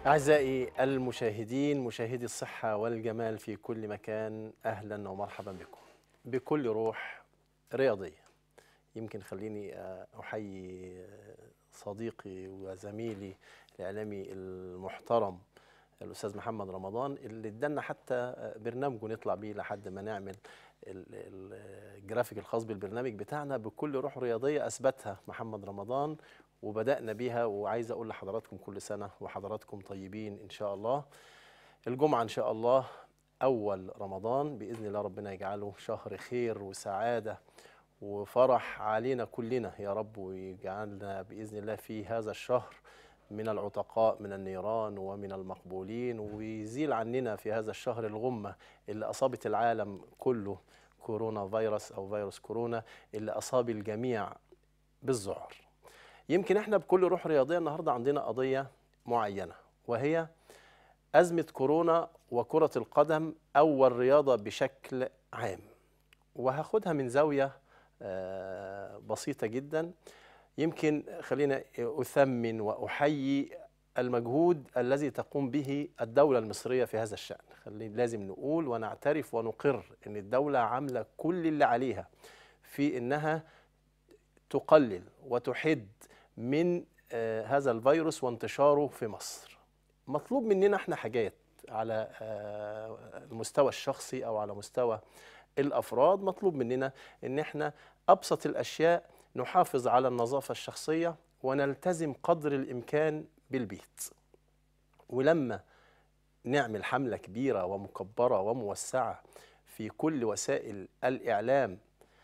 أعزائي المشاهدين مشاهدي الصحة والجمال في كل مكان أهلا ومرحبا بكم بكل روح رياضية يمكن خليني أحيي صديقي وزميلي الإعلامي المحترم الأستاذ محمد رمضان اللي ادانا حتى برنامجه نطلع بيه لحد ما نعمل الجرافيك الخاص بالبرنامج بتاعنا بكل روح رياضية أثبتها محمد رمضان وبدأنا بيها وعايز أقول لحضراتكم كل سنة وحضراتكم طيبين إن شاء الله الجمعة إن شاء الله أول رمضان بإذن الله ربنا يجعله شهر خير وسعادة وفرح علينا كلنا يا رب ويجعلنا بإذن الله في هذا الشهر من العتقاء من النيران ومن المقبولين ويزيل عننا في هذا الشهر الغمة اللي أصابت العالم كله كورونا فيروس أو فيروس كورونا اللي أصاب الجميع بالذعر يمكن احنا بكل روح رياضية النهاردة عندنا قضية معينة وهي أزمة كورونا وكرة القدم أو الرياضة بشكل عام وهاخدها من زاوية بسيطة جدا يمكن خلينا أثمن وأحيي المجهود الذي تقوم به الدولة المصرية في هذا الشأن خلي لازم نقول ونعترف ونقر أن الدولة عاملة كل اللي عليها في أنها تقلل وتحد من آه هذا الفيروس وانتشاره في مصر مطلوب مننا احنا حاجات على آه المستوى الشخصي او على مستوى الافراد مطلوب مننا ان احنا ابسط الاشياء نحافظ على النظافه الشخصيه ونلتزم قدر الامكان بالبيت ولما نعمل حمله كبيره ومكبره وموسعه في كل وسائل الاعلام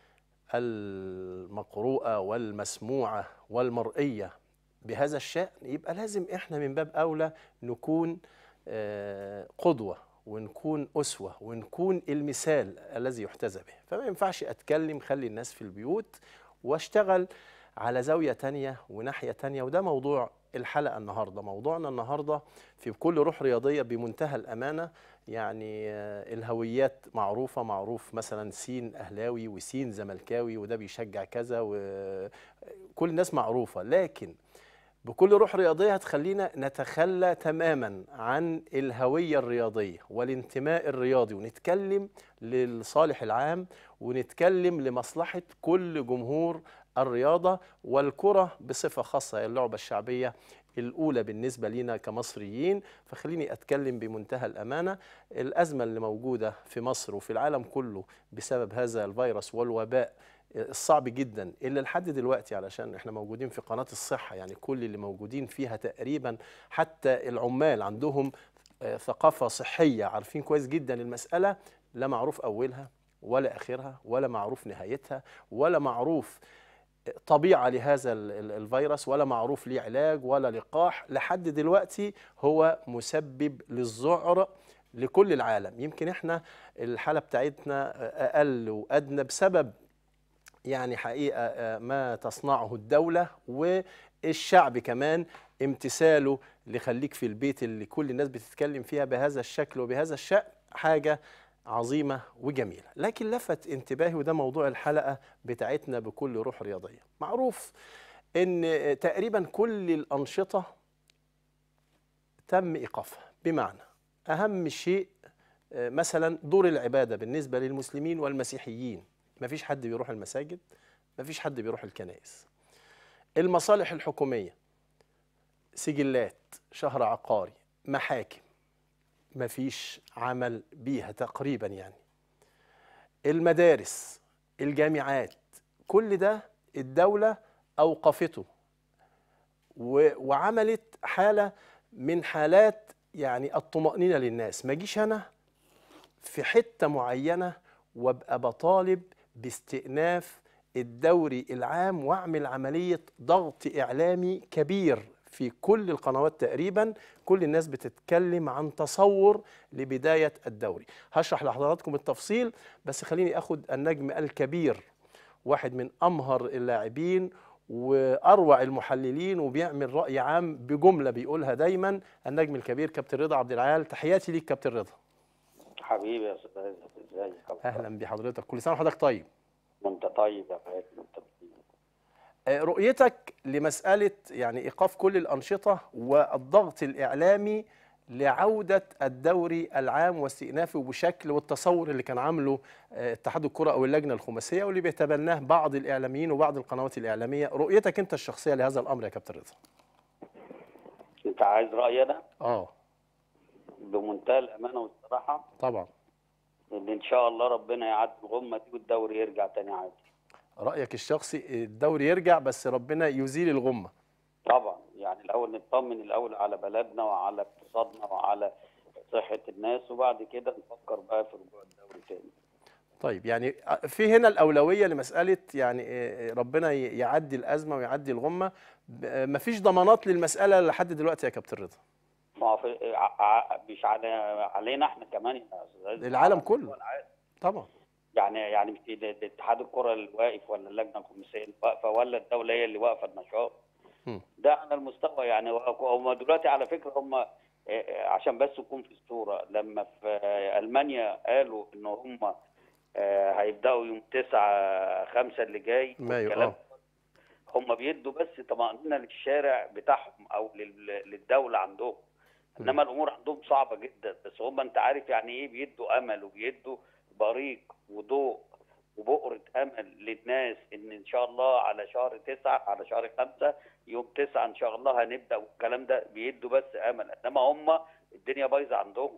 المقروءة والمسموعة والمرئية بهذا الشأن يبقى لازم احنا من باب أولى نكون قدوة ونكون أسوة ونكون المثال الذي يحتذى به فما ينفعش أتكلم خلي الناس في البيوت واشتغل على زاوية تانية وناحية تانية وده موضوع الحلقة النهاردة موضوعنا النهاردة في كل روح رياضية بمنتهى الأمانة يعني الهويات معروفة معروف مثلا سين أهلاوي وسين زملكاوي وده بيشجع كذا وكل الناس معروفة لكن بكل روح رياضية هتخلينا نتخلى تماما عن الهوية الرياضية والانتماء الرياضي ونتكلم للصالح العام ونتكلم لمصلحة كل جمهور الرياضة والكرة بصفة خاصة هي اللعبة الشعبية الأولى بالنسبة لنا كمصريين فخليني أتكلم بمنتهى الأمانة الأزمة اللي موجودة في مصر وفي العالم كله بسبب هذا الفيروس والوباء الصعب جدا اللي لحد دلوقتي علشان احنا موجودين في قناة الصحة يعني كل اللي موجودين فيها تقريبا حتى العمال عندهم ثقافة صحية عارفين كويس جدا المسألة لا معروف أولها ولا آخرها ولا معروف نهايتها ولا معروف طبيعة لهذا الفيروس ولا معروف ليه علاج ولا لقاح لحد دلوقتي هو مسبب للذعر لكل العالم يمكن احنا الحالة بتاعتنا أقل وأدنى بسبب يعني حقيقة ما تصنعه الدولة والشعب كمان امتثاله لخليك في البيت اللي كل الناس بتتكلم فيها بهذا الشكل وبهذا الشأن حاجة عظيمة وجميلة لكن لفت انتباهي وده موضوع الحلقة بتاعتنا بكل روح رياضية معروف ان تقريبا كل الأنشطة تم إيقافها بمعنى أهم شيء مثلا دور العبادة بالنسبة للمسلمين والمسيحيين مفيش حد بيروح المساجد مفيش حد بيروح الكنائس المصالح الحكومية سجلات شهر عقاري محاكم مفيش عمل بيها تقريبا يعني المدارس الجامعات كل ده الدولة أوقفته وعملت حالة من حالات يعني الطمأنينة للناس ما جيش أنا في حتة معينة وابقى بطالب باستئناف الدوري العام واعمل عملية ضغط إعلامي كبير في كل القنوات تقريبا كل الناس بتتكلم عن تصور لبداية الدوري هشرح لحضراتكم التفصيل بس خليني أخد النجم الكبير واحد من أمهر اللاعبين واروع المحللين وبيعمل راي عام بجمله بيقولها دايما النجم الكبير كابتن رضا عبد العال تحياتي ليك كابتن رضا حبيبي يا استاذ ازيك اهلا بحضرتك كل سنه وحضرتك طيب وانت طيب يا فادي وانت بخير آه، رؤيتك لمساله يعني ايقاف كل الانشطه والضغط الاعلامي لعوده الدوري العام واستئنافه بشكل والتصور اللي كان عامله آه، اتحاد الكره او اللجنه الخماسيه واللي بيتبناه بعض الاعلاميين وبعض القنوات الاعلاميه رؤيتك انت الشخصيه لهذا الامر يا كابتن رضا انت عايز رايي انا اه بمنتهى الامانه والصراحه طبعا ان ان شاء الله ربنا يعدي الغمه دي والدوري يرجع تاني عادي رايك الشخصي الدوري يرجع بس ربنا يزيل الغمه طبعا يعني الاول نطمن الاول على بلدنا وعلى اقتصادنا وعلى صحه الناس وبعد كده نفكر بقى في رجوع الدوري تاني طيب يعني في هنا الأولوية لمسألة يعني إيه ربنا ي- يعدي الأزمة ويعدي الغمة ب- مفيش ضمانات للمسألة لحد دلوقتي يا كابتن رضا ما هو في ع- ع- مش على علينا احنا كمان يا أستاذ. العالم على كله. مستوى العالم. طبعا يعني يعني مش ال- الاتحاد الكره اللي واقف ولا اللجنه الخماسيه اللي واقفه ولا الدوله هي اللي واقفه النشاط مم. ده على المستوى يعني هم دلوقتي على فكره هم عشان بس يكون في الصوره لما في آه، المانيا قالوا ان هم آه، هيبداوا يوم 9 5 اللي جاي مايو والكلام اه هم بيدوا بس طمأنينة للشارع بتاعهم او لل- للدوله عندهم انما الامور عندهم صعبه جدا بس هم انت عارف يعني ايه بيدوا امل وبيدوا بريق وضوء وبؤرة امل للناس ان ان شاء الله على شهر تسعة على شهر خمسة يوم تسعة ان شاء الله هنبدا والكلام ده بيدوا بس امل انما هم الدنيا بايظه عندهم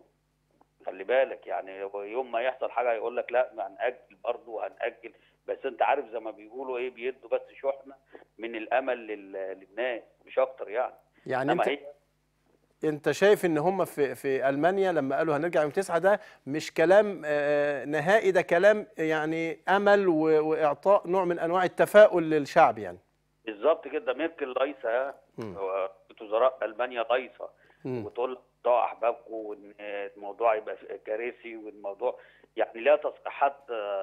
خلي بالك يعني يوم ما يحصل حاجه يقول لك لا ما هنأجل برضه وهنأجل بس انت عارف زي ما بيقولوا ايه بيدوا بس شحنه من الامل لل- للناس مش اكتر يعني يعني انما انت هي انت شايف ان هم في في المانيا لما قالوا هنرجع يوم 9 ده مش كلام آه، نهائي ده كلام يعني امل و- واعطاء نوع من انواع التفاؤل للشعب يعني بالظبط كده ميركل لايصه مم. ها وزراء المانيا لايصه مم. وتقول ضاع احبابكم وان الموضوع يبقى كارثي والموضوع يعني لها تصريحات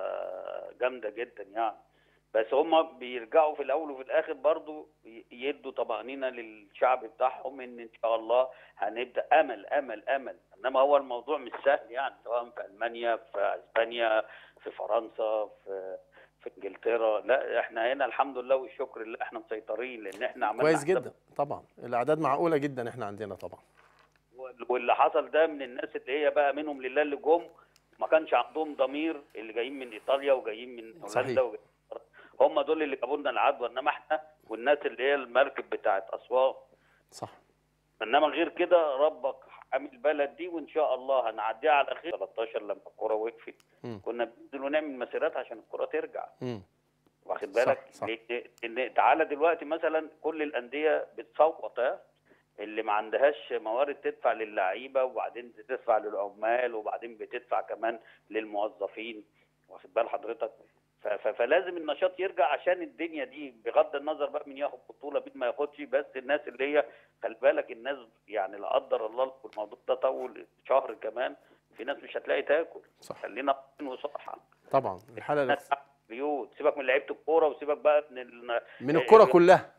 آه، جامده جدا يعني بس هم بيرجعوا في الاول وفي الاخر برضو ي- يدوا طمانينه للشعب بتاعهم ان ان شاء الله هنبدا امل امل امل انما هو الموضوع مش سهل يعني سواء في المانيا في اسبانيا في فرنسا في في انجلترا لا احنا هنا الحمد لله والشكر لله احنا مسيطرين لان احنا عملنا كويس حساب جدا طبعا الاعداد معقوله جدا احنا عندنا طبعا واللي حصل ده من الناس اللي هي بقى منهم لله اللي جم ما كانش عندهم ضمير اللي جايين من ايطاليا وجايين من صحيح. هولندا وجايين من فرنسا. هم دول اللي جابوا لنا العدوى انما احنا والناس اللي هي المركب بتاعت اسوان صح انما غير كده ربك حامي البلد دي وان شاء الله هنعديها على خير 13 لما الكوره وقفت مم. كنا بننزل ونعمل مسيرات عشان الكوره ترجع مم. واخد صح، بالك صح. ليه- ان تعالى دلوقتي مثلا كل الانديه بتصوت ها اللي ما عندهاش موارد تدفع للعيبه وبعدين تدفع للعمال وبعدين بتدفع كمان للموظفين واخد بال حضرتك ف- ف- فلازم النشاط يرجع عشان الدنيا دي بغض النظر بقى مين ياخد بطوله مين ما ياخدش بس الناس اللي هي خلي بالك الناس يعني لا قدر الله لو الموضوع ده طول شهر كمان في ناس مش هتلاقي تاكل صح خلينا وصحة طبعا الحاله الناس قاعدة في البيوت سيبك من لعيبه الكوره وسيبك بقى من ال... من الكره كلها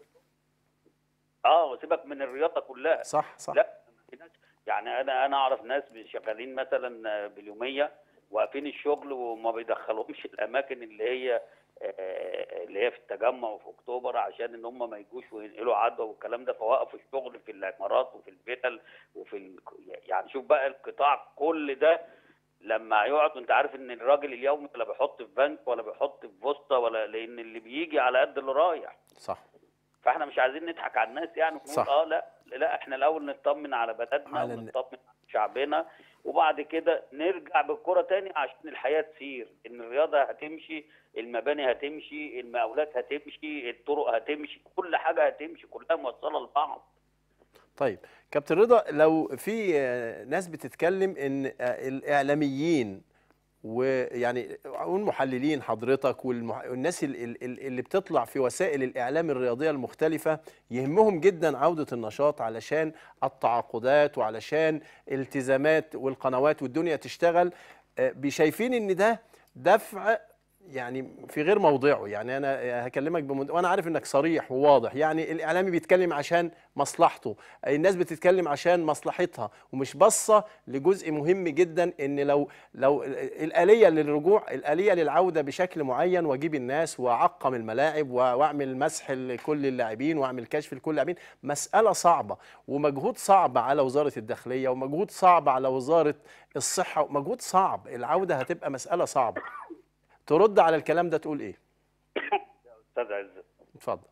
اه وسيبك من الرياضه كلها صح صح لا في ناس يعني انا انا اعرف ناس شغالين مثلا باليوميه واقفين الشغل وما بيدخلهمش الاماكن اللي هي آه، اللي هي في التجمع وفي اكتوبر عشان ان هم ما يجوش وينقلوا عدوى والكلام ده فوقفوا الشغل في العمارات وفي الفلل وفي ال... يعني شوف بقى القطاع كل ده لما هيقعد وانت عارف ان الراجل اليومي ولا بيحط في بنك ولا بيحط في بوسطه ولا لان اللي بيجي على قد اللي رايح صح فاحنا مش عايزين نضحك على الناس يعني ونقول صح. اه لا لا احنا الاول نطمن على بلدنا على الن- ونطمن على شعبنا وبعد كده نرجع بالكرة تاني عشان الحياة تسير ان الرياضة هتمشي المباني هتمشي المقاولات هتمشي الطرق هتمشي كل حاجة هتمشي كلها موصلة لبعض طيب كابتن رضا لو في آه، ناس بتتكلم ان آه، الاعلاميين ويعني والمحللين حضرتك والمح... والناس ال- ال- ال- اللي بتطلع في وسائل الاعلام الرياضيه المختلفه يهمهم جدا عوده النشاط علشان التعاقدات وعلشان التزامات والقنوات والدنيا تشتغل آه، بشايفين ان ده دفع يعني في غير موضعه يعني انا هكلمك بمد... وانا عارف انك صريح وواضح يعني الاعلامي بيتكلم عشان مصلحته الناس بتتكلم عشان مصلحتها ومش باصه لجزء مهم جدا ان لو لو الاليه للرجوع الاليه للعوده بشكل معين واجيب الناس واعقم الملاعب واعمل مسح لكل اللاعبين واعمل كشف لكل اللاعبين مساله صعبه ومجهود صعب على وزاره الداخليه ومجهود صعب على وزاره الصحه ومجهود صعب العوده هتبقى مساله صعبه ترد على الكلام ده تقول ايه استاذ عزت اتفضل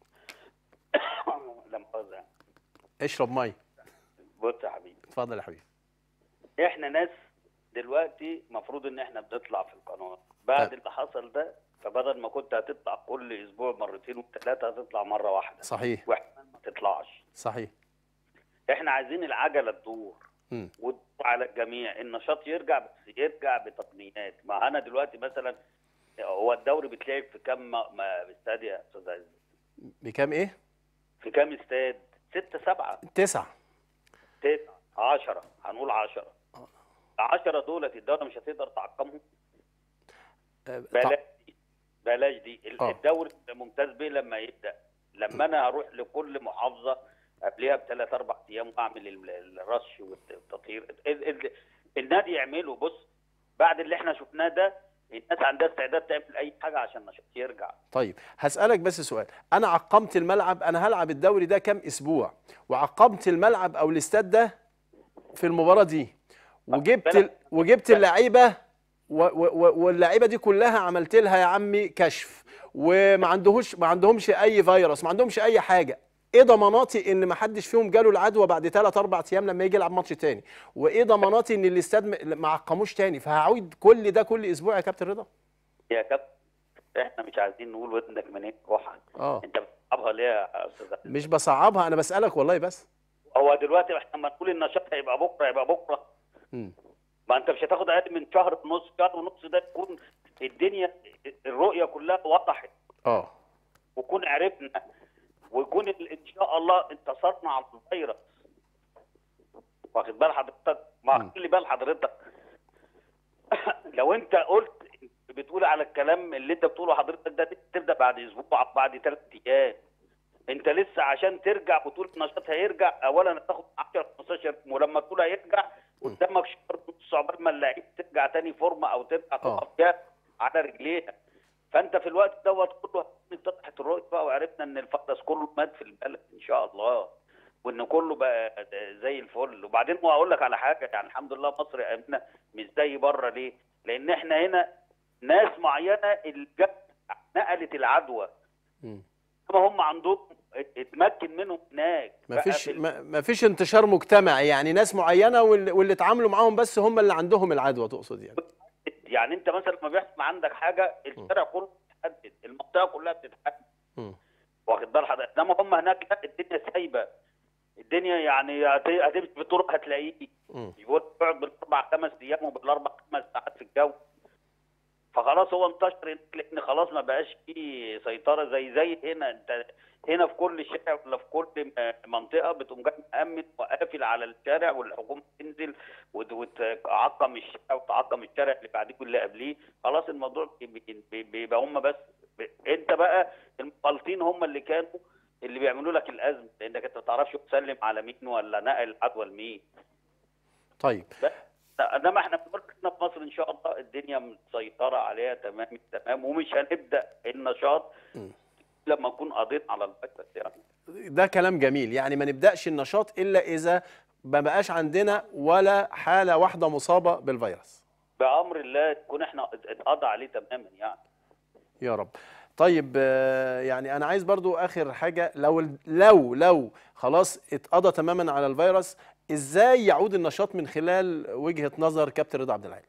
لما أوزع. اشرب ميه بص يا حبيبي اتفضل يا حبيبي احنا ناس دلوقتي المفروض ان احنا بنطلع في القناه بعد طيب. اللي حصل ده فبدل ما كنت هتطلع كل اسبوع مرتين وثلاثه هتطلع مره واحده صحيح واحتمال ما تطلعش صحيح احنا عايزين العجله تدور مم. وتدور على الجميع النشاط يرجع بس يرجع بتقنيات ما انا دلوقتي مثلا هو الدوري بيتلعب في كام م- م- استاد يا استاذ عز بكام ايه في كام استاد ستة سبعة تسعة تسعة عشرة هنقول عشرة العشرة دولت الدولة مش هتقدر تعقمهم آه، بلاش دي بلاش دي ال- آه. الدوري الممتاز بيه لما يبدا لما انا هروح لكل محافظه قبلها بثلاث اربع ايام واعمل ال- الرش والتطهير ال- ال- النادي يعمله بص بعد اللي احنا شفناه ده الناس عندها استعداد تعمل اي حاجه عشان النشاط يرجع طيب هسألك بس سؤال أنا عقمت الملعب أنا هلعب الدوري ده كام أسبوع وعقمت الملعب أو الاستاد ده في المباراة دي وجبت ال... وجبت اللعيبة و... و... و- واللعيبة دي كلها عملت لها يا عمي كشف وما عندهوش ما عندهمش أي فيروس ما عندهمش أي حاجة ايه ضماناتي ان ما حدش فيهم جاله العدوى بعد 3 4 ايام لما يجي يلعب ماتش تاني وايه ضماناتي ان الاستاد م- ما عقموش تاني فهعيد كل ده كل اسبوع يا كابتن رضا يا كابتن احنا مش عايزين نقول ودنك منين روحها اه انت بتصعبها ليه يا استاذ أحمد؟ مش بصعبها انا بسالك والله بس هو دلوقتي احنا لما نقول النشاط هيبقى بكره يبقى بكره مم. ما انت مش هتاخد اقل من شهر ونص شهر ونص ده تكون الدنيا الرؤيه كلها وضحت اه ويكون عرفنا ويكون ال- ان شاء الله انتصرنا على الفيروس واخد بال حضرتك مم. ما خلي بال حضرتك لو انت قلت بتقول على الكلام اللي انت بتقوله حضرتك ده تبدا بعد اسبوع بعد ثلاث ايام انت لسه عشان ترجع وتقول النشاط هيرجع اولا هتاخد 10 15 يوم ولما تقول هيرجع قدامك شهر ونص عقبال ما اللعيب ترجع تاني فورمه او ترجع تقف فيها على رجليها فانت في الوقت دوت كله اتضحت الرؤيه بقى وعرفنا ان الفيروس كله مات في البلد ان شاء الله وان كله بقى زي الفل وبعدين ما اقول لك على حاجه يعني الحمد لله مصر امنه مش زي بره ليه؟ لان احنا هنا ناس معينه اللي جت نقلت العدوى مم. اما هم عندهم اتمكن منهم هناك ما بقى فيش في ال- ما ما فيش انتشار مجتمعي يعني ناس معينه واللي, واللي اتعاملوا معاهم بس هم اللي عندهم العدوى تقصد يعني يعني انت مثلا لما بيحصل عندك حاجه الشارع كله بيتحدد المنطقه كلها بتتحدد مم. واخد بال حضرتك انما هم هناك لا الدنيا سايبه الدنيا يعني هت- هتمشي في الطرق هتلاقيه مم. يقول يقعد بالاربع خمس ايام وبالاربع خمس ساعات في الجو فخلاص هو انتشر هناك لان خلاص ما بقاش فيه سيطره زي زي هنا انت هنا في كل شارع ولا في كل م- منطقه بتقوم جاي مأمن وقافل على الشارع والحكومه تنزل وت- وتعقم الشارع وتعقم الشارع اللي بعديه واللي قبليه خلاص الموضوع بي- بي- بيبقى هم بس ب- انت بقى المخالطين هم اللي كانوا اللي بيعملوا لك الازمه لانك انت ما تعرفش تسلم على مين ولا نقل العدوى لمين طيب بس انما احنا بنقول هنا في مصر ان شاء الله الدنيا مسيطره عليها تمام التمام ومش هنبدا النشاط مم. لما نكون قضينا على الفيروس يعني ده كلام جميل يعني ما نبداش النشاط الا اذا ما بقاش عندنا ولا حاله واحده مصابه بالفيروس بامر الله تكون احنا اتقضى عليه تماما يعني يا رب طيب آه، يعني انا عايز برضو اخر حاجه لو لو لو خلاص اتقضى تماما على الفيروس ازاي يعود النشاط من خلال وجهه نظر كابتن رضا عبد العال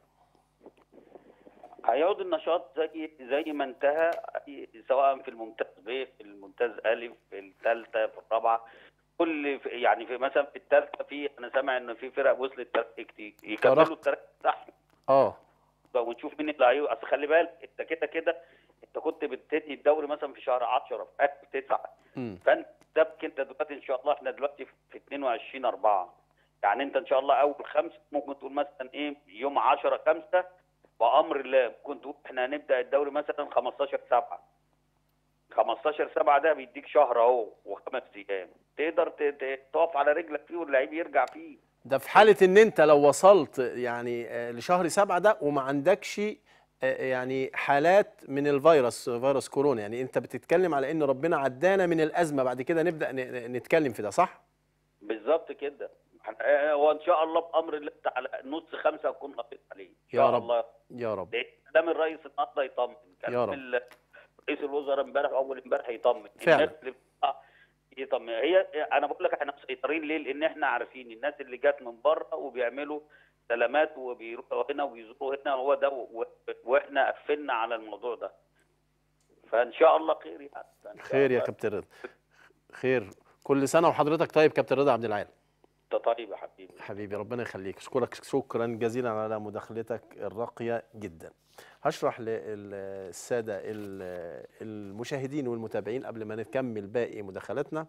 هيعود النشاط زي زي ما انتهى سواء في الممتاز ب في الممتاز الف في الثالثه في الرابعه كل في يعني في مثلا في الثالثه في انا سامع ان في فرق وصلت ترك كتير يكملوا ترك. الترك بتاعهم اه بقى ونشوف مين اللي هيو اصل خلي بالك انت كده كده انت كنت بتنهي الدوري مثلا في شهر 10 في اخر 9 امم فانت سبك انت دلوقتي ان شاء الله احنا دلوقتي في 22 4 يعني انت ان شاء الله اول خمسه ممكن تقول مثلا ايه يوم 10 5 بامر الله كنت احنا هنبدا الدوري مثلا 15 7 15 7 ده بيديك شهر اهو وخمس ايام تقدر ت- ت- تقف على رجلك فيه واللعيب يرجع فيه ده في حالة إن أنت لو وصلت يعني آه، لشهر سبعة ده وما عندكش آه، يعني حالات من الفيروس فيروس كورونا يعني أنت بتتكلم على إن ربنا عدانا من الأزمة بعد كده نبدأ ن- ن- نتكلم في ده صح؟ بالظبط كده إحنا- آه، وان شاء الله بامر الله تعالى نص خمسه اكون قضيت عليه ان يا شاء رب. الله يا رب لأن كلام الرئيس النهارده يطمن يا كلام رب. ال- رئيس الوزراء امبارح اول امبارح يطمن فعلا. الناس اللي آه، يطمن هي انا بقول لك احنا مسيطرين ليه؟ لان احنا عارفين الناس اللي جت من بره وبيعملوا سلامات وبيروحوا هنا وبيزوروا هنا هو ده و- واحنا قفلنا على الموضوع ده فان شاء الله خير يعني إن شاء خير يا الله. كابتن رضا خير كل سنة وحضرتك طيب كابتن رضا عبد العال انت طيب يا حبيبي حبيبي ربنا يخليك اشكرك شكرا جزيلا على مداخلتك الراقيه جدا هشرح للساده ال- المشاهدين والمتابعين قبل ما نكمل باقي مداخلاتنا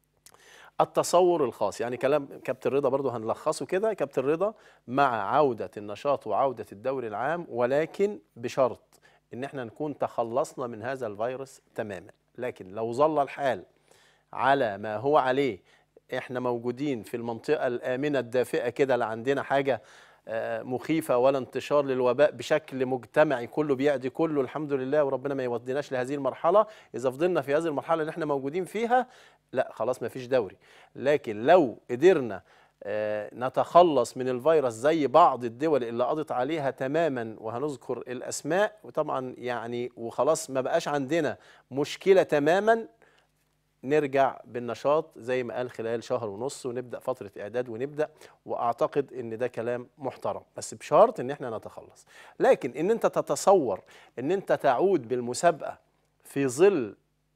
التصور الخاص يعني كلام كابتن رضا برضو هنلخصه كده كابتن رضا مع عودة النشاط وعودة الدوري العام ولكن بشرط ان احنا نكون تخلصنا من هذا الفيروس تماما لكن لو ظل الحال على ما هو عليه احنا موجودين في المنطقة الآمنة الدافئة كده لا عندنا حاجة آه، مخيفة ولا انتشار للوباء بشكل مجتمعي كله بيعدي كله الحمد لله وربنا ما يوديناش لهذه المرحلة إذا فضلنا في هذه المرحلة اللي احنا موجودين فيها لا خلاص ما فيش دوري لكن لو قدرنا آه، نتخلص من الفيروس زي بعض الدول اللي قضت عليها تماما وهنذكر الأسماء وطبعا يعني وخلاص ما بقاش عندنا مشكلة تماما نرجع بالنشاط زي ما قال خلال شهر ونص ونبدا فتره اعداد ونبدا واعتقد ان ده كلام محترم بس بشرط ان احنا نتخلص لكن ان انت تتصور ان انت تعود بالمسابقه في ظل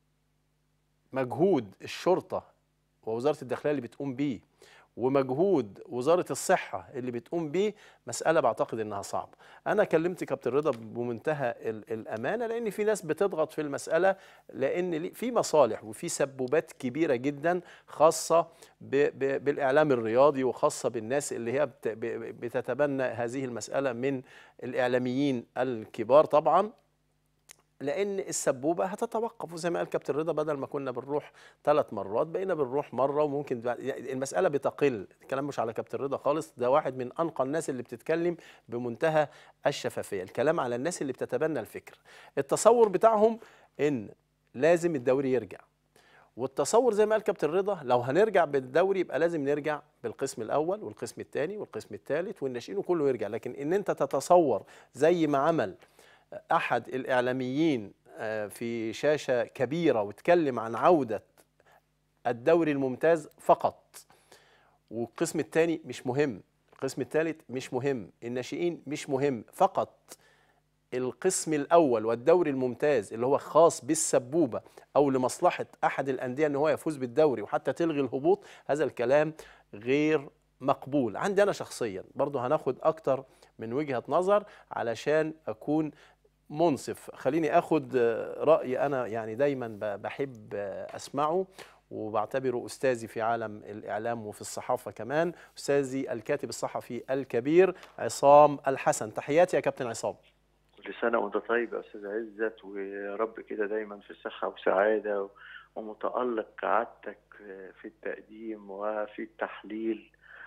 مجهود الشرطه ووزاره الداخليه اللي بتقوم بيه ومجهود وزاره الصحه اللي بتقوم بيه مساله بعتقد انها صعبه انا كلمت كابتن رضا بمنتهى ال- الامانه لان في ناس بتضغط في المساله لان لي- في مصالح وفي سبوبات كبيره جدا خاصه ب ب بالاعلام الرياضي وخاصه بالناس اللي هي بت ب- بتتبنى هذه المساله من الاعلاميين الكبار طبعا لان السبوبه هتتوقف وزي ما قال كابتن رضا بدل ما كنا بنروح ثلاث مرات بقينا بنروح مره وممكن بعد- يعني المساله بتقل الكلام مش على كابتن رضا خالص ده واحد من انقى الناس اللي بتتكلم بمنتهى الشفافيه الكلام على الناس اللي بتتبنى الفكر التصور بتاعهم ان لازم الدوري يرجع والتصور زي ما قال كابتن رضا لو هنرجع بالدوري يبقى لازم نرجع بالقسم الاول والقسم الثاني والقسم الثالث والناشئين وكله يرجع لكن ان انت تتصور زي ما عمل احد الاعلاميين آه، في شاشه كبيره واتكلم عن عوده الدوري الممتاز فقط والقسم الثاني مش مهم القسم الثالث مش مهم الناشئين مش مهم فقط القسم الاول والدوري الممتاز اللي هو خاص بالسبوبه او لمصلحه احد الانديه ان هو يفوز بالدوري وحتى تلغي الهبوط هذا الكلام غير مقبول عندي انا شخصيا برضو هناخد اكتر من وجهه نظر علشان اكون منصف خليني اخد آه، راي انا يعني دايما ب- بحب آه، اسمعه وبعتبره استاذي في عالم الاعلام وفي الصحافه كمان استاذي الكاتب الصحفي الكبير عصام الحسن تحياتي يا كابتن عصام كل سنة وأنت طيب يا أستاذ عزت ويا رب كده دايما في صحة وسعادة ومتألق كعادتك في التقديم وفي التحليل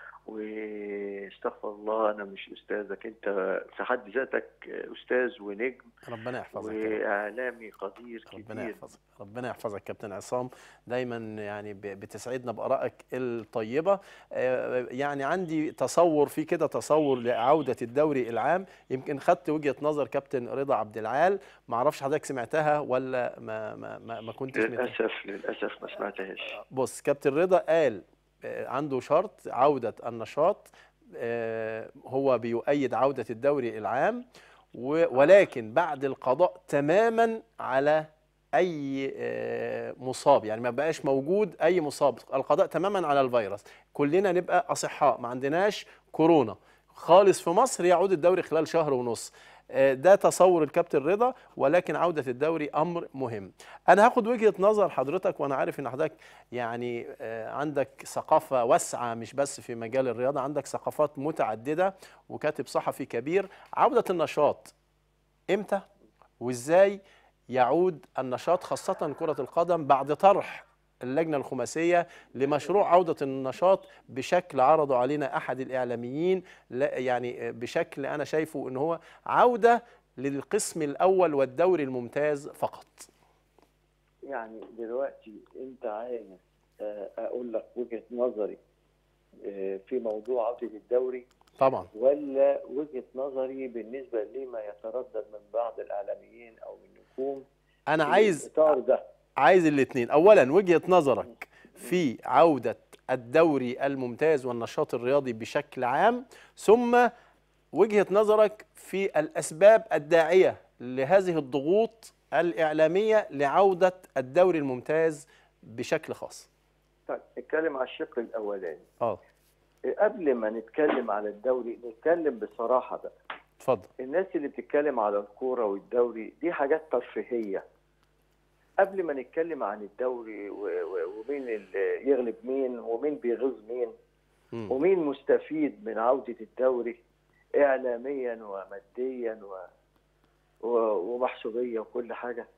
واستغفر الله أنا مش أستاذك أنت في حد ذاتك أستاذ ونجم ربنا يحفظك يا رب. وإعلامي قدير ربنا كبير يحفظك ربنا يحفظك كابتن عصام دايما يعني ب- بتسعدنا بارائك الطيبه آه، يعني عندي تصور في كده تصور لعوده الدوري العام يمكن خدت وجهه نظر كابتن رضا عبد العال ما اعرفش حضرتك سمعتها ولا ما ما ما, ما كنتش مت- للأسف للأسف ما سمعتهاش بص كابتن رضا قال آه، عنده شرط عودة النشاط آه، هو بيؤيد عودة الدوري العام و- ولكن بعد القضاء تماما على اي آه، مصاب يعني ما بقاش موجود اي مصاب القضاء تماما على الفيروس كلنا نبقى اصحاء ما عندناش كورونا خالص في مصر يعود الدوري خلال شهر ونص آه، ده تصور الكابتن رضا ولكن عودة الدوري أمر مهم أنا هاخد وجهة نظر حضرتك وأنا عارف إن حضرتك يعني آه، عندك ثقافة واسعة مش بس في مجال الرياضة عندك ثقافات متعددة وكاتب صحفي كبير عودة النشاط امتى وازاي يعود النشاط خاصة كرة القدم بعد طرح اللجنة الخماسية لمشروع عودة النشاط بشكل عرضه علينا أحد الإعلاميين لا يعني بشكل أنا شايفه إن هو عودة للقسم الأول والدوري الممتاز فقط يعني دلوقتي انت عايز آه، اقول لك وجهه نظري آه، في موضوع عوده الدوري طبعا ولا وجهه نظري بالنسبه لما يتردد من بعض الاعلاميين او من نجوم أنا في عايز الاطار ده عايز الاثنين اولا وجهة نظرك في عودة الدوري الممتاز والنشاط الرياضي بشكل عام ثم وجهة نظرك في الاسباب الداعية لهذه الضغوط الاعلامية لعودة الدوري الممتاز بشكل خاص طيب نتكلم على الشق الاولاني اه قبل ما نتكلم على الدوري نتكلم بصراحه بقى اتفضل الناس اللي بتتكلم على الكوره والدوري دي حاجات ترفيهيه قبل ما نتكلم عن الدوري و- و- ومين اللي يغلب مين ومين بيغيظ مين مم. ومين مستفيد من عودة الدوري إعلاميا وماديا و... و... ومحسوبية وكل حاجة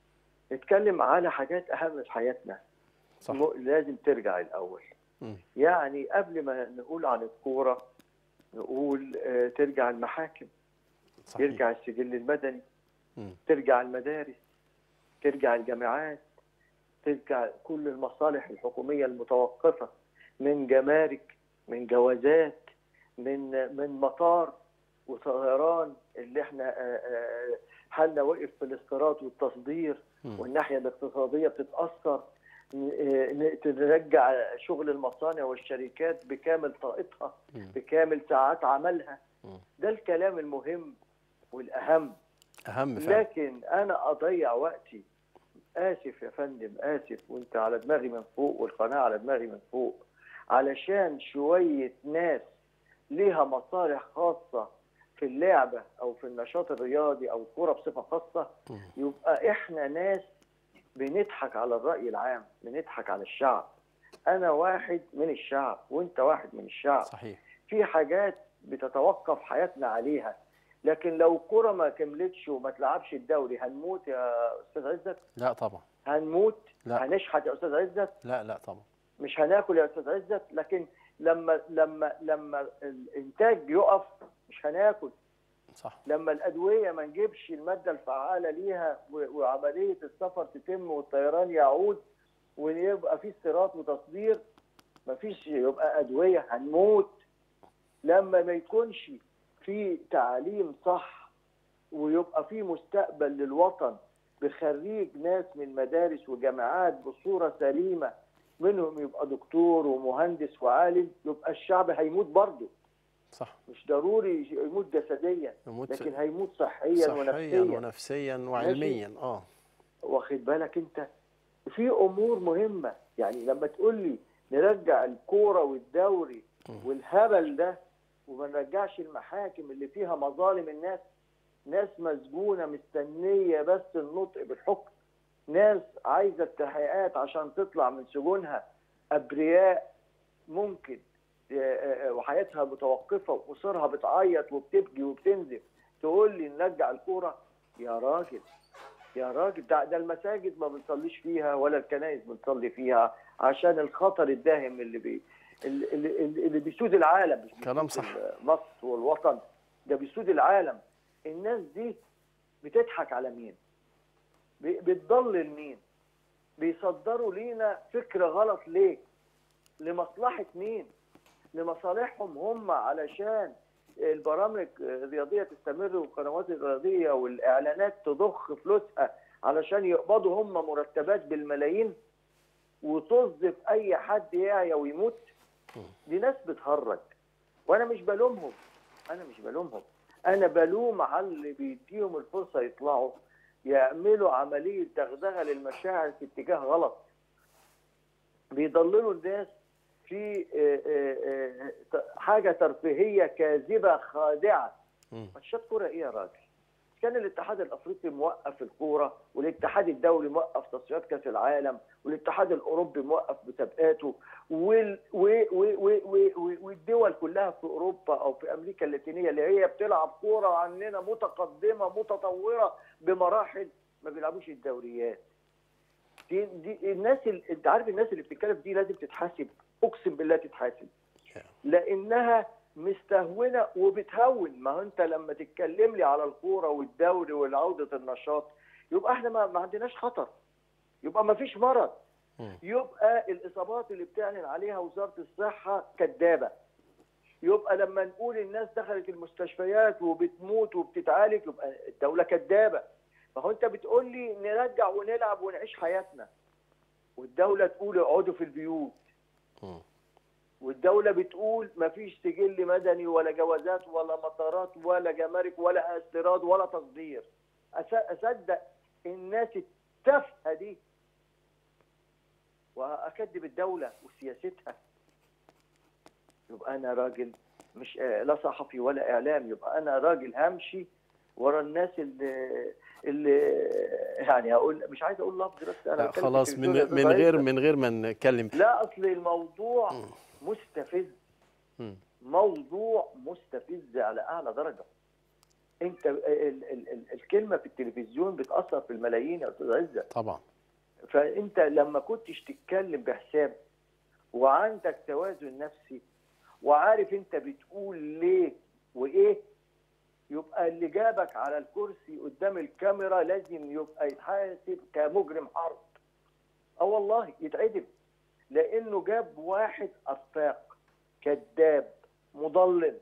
نتكلم على حاجات أهم في حياتنا صح م... لازم ترجع الأول مم. يعني قبل ما نقول عن الكورة نقول آه، ترجع المحاكم صحيح يرجع السجل المدني مم. ترجع المدارس ترجع الجامعات ترجع كل المصالح الحكومية المتوقفة من جمارك من جوازات من من مطار وطيران اللي احنا آه، آه، حالنا وقف في الاستيراد والتصدير مم. والناحية الاقتصادية بتتأثر ن- آه، ن- ترجع شغل المصانع والشركات بكامل طاقتها مم. بكامل ساعات عملها مم. ده الكلام المهم والأهم اهم فعلا لكن انا اضيع وقتي اسف يا فندم اسف وانت على دماغي من فوق والقناه على دماغي من فوق علشان شويه ناس ليها مصالح خاصه في اللعبه او في النشاط الرياضي او الكوره بصفه خاصه مم. يبقى احنا ناس بنضحك على الراي العام بنضحك على الشعب انا واحد من الشعب وانت واحد من الشعب صحيح في حاجات بتتوقف حياتنا عليها لكن لو الكرة ما كملتش وما تلعبش الدوري هنموت يا استاذ عزت لا طبعا هنموت لا. هنشحت يا استاذ عزت لا لا طبعا مش هناكل يا استاذ عزت لكن لما لما لما الانتاج يقف مش هناكل صح لما الادويه ما نجيبش الماده الفعاله ليها و- وعمليه السفر تتم والطيران يعود ويبقى في استيراد وتصدير مفيش يبقى ادويه هنموت لما ما يكونش في تعليم صح ويبقى في مستقبل للوطن بخريج ناس من مدارس وجامعات بصوره سليمه منهم يبقى دكتور ومهندس وعالم يبقى الشعب هيموت برضه صح مش ضروري يموت جسديا يموت لكن هيموت صحيا صحيا ونفسيا ونفسيا وعلميا اه واخد بالك انت في امور مهمه يعني لما تقول لي نرجع الكوره والدوري مم. والهبل ده وما نرجعش المحاكم اللي فيها مظالم الناس ناس مسجونه مستنيه بس النطق بالحكم ناس عايزه التحقيقات عشان تطلع من سجونها ابرياء ممكن آه، آه، وحياتها متوقفه واسرها بتعيط وبتبكي وبتنزف تقول لي نرجع الكوره يا راجل يا راجل ده, ده المساجد ما بنصليش فيها ولا الكنائس بنصلي فيها عشان الخطر الداهم اللي بي اللي, اللي, اللي بيسود العالم مش كلام بيسود صح. مصر والوطن ده بيسود العالم الناس دي بتضحك على مين بي- بتضلل مين بيصدروا لينا فكر غلط ليه لمصلحة مين لمصالحهم هم علشان البرامج الرياضية تستمر والقنوات الرياضية والإعلانات تضخ فلوسها علشان يقبضوا هم مرتبات بالملايين وتوظف أي حد يعيا ويموت دي ناس بتهرج وأنا مش بلومهم أنا مش بلومهم أنا بلوم على اللي بيديهم الفرصة يطلعوا يعملوا عملية دغدغة للمشاعر في اتجاه غلط بيضللوا الناس في آه، آه، آه، حاجة ترفيهية كاذبة خادعة مم. ماتشات كورة إيه يا راجل؟ كان الاتحاد الافريقي موقف الكوره والاتحاد الدولي موقف تصفيات كاس العالم والاتحاد الاوروبي موقف مسابقاته وال و و و و و والدول كلها في اوروبا او في امريكا اللاتينيه اللي هي بتلعب كوره عننا متقدمه متطوره بمراحل ما بيلعبوش الدوريات دي, دي الناس اللي انت عارف الناس اللي بتتكلم دي لازم تتحاسب اقسم بالله تتحاسب لانها مستهونه وبتهون ما هو انت لما تتكلم لي على الكوره والدوري وعوده النشاط يبقى احنا ما, ما عندناش خطر يبقى ما فيش مرض مم. يبقى الاصابات اللي بتعلن عليها وزاره الصحه كذابه يبقى لما نقول الناس دخلت المستشفيات وبتموت وبتتعالج يبقى الدوله كذابه ما هو انت بتقول لي نرجع ونلعب ونعيش حياتنا والدوله تقول اقعدوا في البيوت مم. والدوله بتقول ما فيش سجل مدني ولا جوازات ولا مطارات ولا جمارك ولا استيراد ولا تصدير أص- اصدق الناس التافهه دي واكذب الدوله وسياستها يبقى انا راجل مش آه، لا صحفي ولا اعلام يبقى انا راجل همشي ورا الناس اللي اللي يعني هقول مش عايز اقول لفظ بس انا لا بتكلم في خلاص من التلفزيون يا من أستاذ غير عزت. من غير ما نتكلم لا اصل الموضوع مستفز مم. موضوع مستفز على اعلى درجه انت ال ال ال الكلمه في التلفزيون بتاثر في الملايين يا استاذ عزت طبعا فانت لما كنتش تتكلم بحساب وعندك توازن نفسي وعارف انت بتقول ليه وايه يبقى اللي جابك على الكرسي قدام الكاميرا لازم يبقى يتحاسب كمجرم حرب اه والله يتعدم لانه جاب واحد افاق كذاب مضلل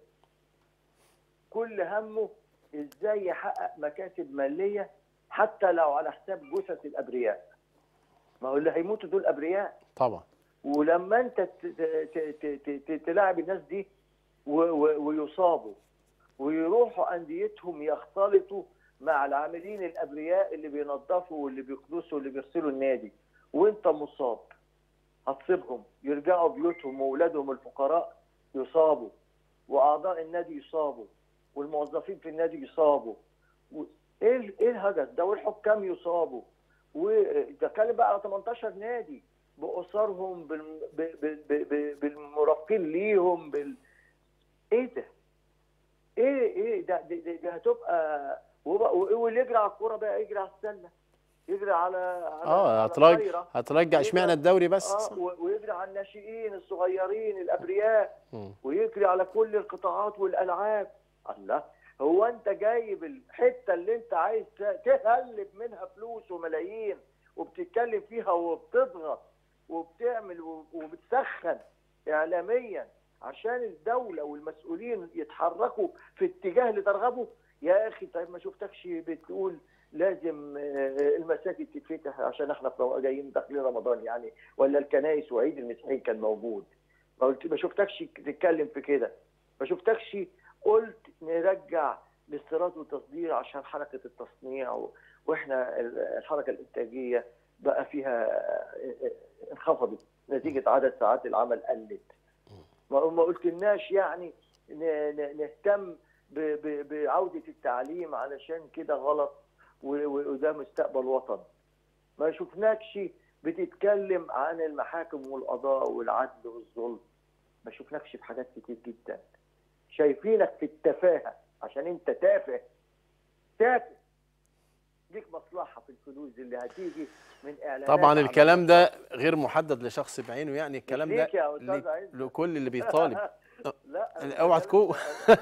كل همه ازاي يحقق مكاسب ماليه حتى لو على حساب جثث الابرياء ما هو اللي هيموتوا دول ابرياء طبعا ولما انت ت- ت- ت- ت- ت- تلاعب الناس دي و- و- ويصابوا ويروحوا انديتهم يختلطوا مع العاملين الابرياء اللي بينظفوا واللي بيكنسوا واللي بيغسلوا النادي وانت مصاب هتصيبهم يرجعوا بيوتهم واولادهم الفقراء يصابوا واعضاء النادي يصابوا والموظفين في النادي يصابوا و- ايه ال- ايه الهجس ده والحكام يصابوا وتتكلم بقى على 18 نادي باسرهم بال- ب- ب- ب- ب- بالمرافقين ليهم بال ايه ده؟ ايه ايه ده ده, ده, ده هتبقى وبقى- واللي يجري على الكوره بقى يجري على السله يجري على على اه على هترجع الطايرة. هترجع اشمعنى الدوري بس اه و- ويجري على الناشئين الصغيرين الابرياء مم. ويجري على كل القطاعات والالعاب الله هو انت جايب الحته اللي انت عايز ت- تهلب منها فلوس وملايين وبتتكلم فيها وبتضغط وبتعمل و- وبتسخن اعلاميا عشان الدوله والمسؤولين يتحركوا في اتجاه اللي ترغبه يا اخي طيب ما شفتكش بتقول لازم آه، المساجد تتفتح عشان احنا في رم- جايين داخلين رمضان يعني ولا الكنائس وعيد المسيحيين كان موجود ما قلت ما شفتكش تتكلم في كده ما شفتكش قلت نرجع الاستيراد والتصدير عشان حركه التصنيع و... واحنا ال- الحركه الانتاجيه بقى فيها آه، آه، انخفضت نتيجه عدد ساعات العمل قلت ما ما قلتلناش يعني ن- ن- نهتم ب... ب... بعوده التعليم علشان كده غلط و... و... وده مستقبل وطن ما شفناكش بتتكلم عن المحاكم والقضاء والعدل والظلم ما شفناكش في حاجات كتير جدا شايفينك في التفاهه عشان انت تافه تافه ليك مصلحه في الفلوس اللي هتيجي من اعلانات طبعا عن الكلام ده غير محدد لشخص بعينه يعني الكلام ده ليك يا أستاذ لك- عز. لكل اللي بيطالب لا أنا اوعى بتكلم- تكون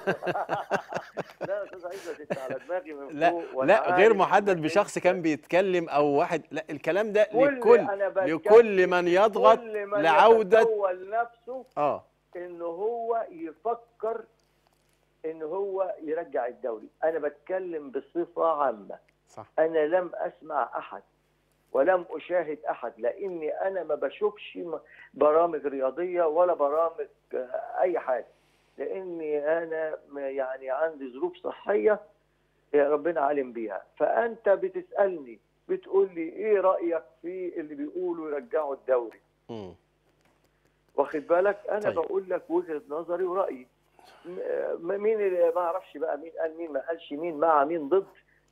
لا يا استاذ عزت انت على دماغي من لا فوق وأنا لا غير عارف محدد إنك بشخص أنت كان بيتكلم او واحد لا الكلام ده كل لكل أنا بتكلم لكل من يضغط كل من لعودة يتسول نفسه اه ان هو يفكر ان هو يرجع الدوري انا بتكلم بصفه عامه صح انا لم اسمع احد ولم اشاهد احد لاني انا ما بشوفش م- برامج رياضيه ولا برامج آه، اي حاجه لاني انا م- يعني عندي ظروف صحيه يا ربنا عالم بيها فانت بتسالني بتقول لي ايه رايك في اللي بيقولوا يرجعوا الدوري مم. واخد بالك انا طيب. طيب. بقول لك وجهه نظري ورايي م- م- مين اللي ما اعرفش بقى مين قال مين ما قالش مين مع مين ضد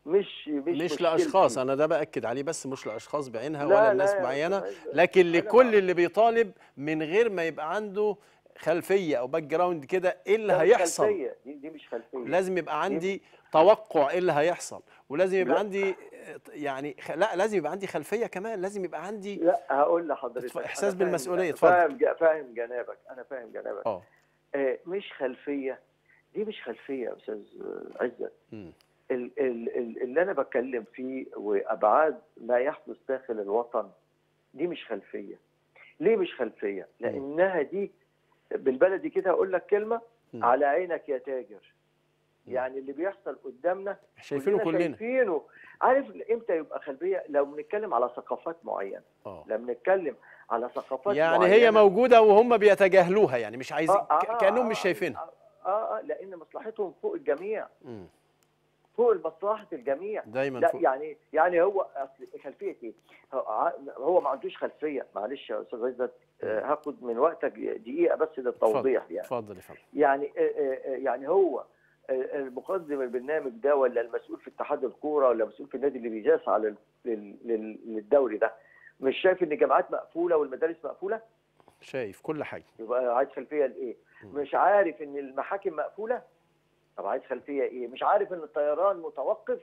مش مش مش مشكلتي. لاشخاص انا ده باكد عليه بس مش لاشخاص بعينها لا، ولا لا الناس يا معينه أستاذ عزت. لكن أنا لكل معاك. اللي بيطالب من غير ما يبقى عنده خلفيه او باك جراوند كده ايه اللي ده مش هيحصل خلفية. دي, دي مش خلفيه لازم يبقى عندي توقع ايه اللي هيحصل ولازم يبقى لا. عندي يعني خ- لا لازم يبقى عندي خلفيه كمان لازم يبقى عندي لا هقول لحضرتك اتف- أنا إحساس فاهم- بالمسؤولية، اتفضل. فاهم ج- فاهم جنابك انا فاهم جنابك اه آه مش خلفيه دي مش خلفيه يا استاذ آه، عزت مم. ال- ال- ال- اللي انا بتكلم فيه وابعاد ما يحدث داخل الوطن دي مش خلفيه ليه مش خلفيه لانها دي بالبلدي كده اقول لك كلمه مم. على عينك يا تاجر مم. يعني اللي بيحصل قدامنا شايفينه كلنا شايفينه عارف امتى يبقى خلفيه لو بنتكلم على ثقافات معينه اه لما بنتكلم على ثقافات يعني معينه هي موجوده وهم بيتجاهلوها يعني مش عايزين آه، آه، ك- كانهم آه، مش شايفينها اه اه, آه لان مصلحتهم فوق الجميع مم. فوق مصلحه الجميع دايما لا فوق. يعني يعني هو أصل خلفيه ايه؟ هو ع- هو ما عندوش خلفيه معلش يا استاذ عزت آه، هاخد من وقتك دقيقه بس للتوضيح يعني اتفضل يا فندم يعني آه، آه، آه، يعني هو آه، المقدم البرنامج ده ولا المسؤول في اتحاد الكوره ولا مسؤول في النادي اللي بيجاس على ال- لل- لل- للدوري ده مش شايف ان الجامعات مقفوله والمدارس مقفوله شايف كل حاجه يبقى عايز خلفيه لايه؟ مم. مش عارف ان المحاكم مقفوله طب عايز خلفيه ايه؟ مش عارف ان الطيران متوقف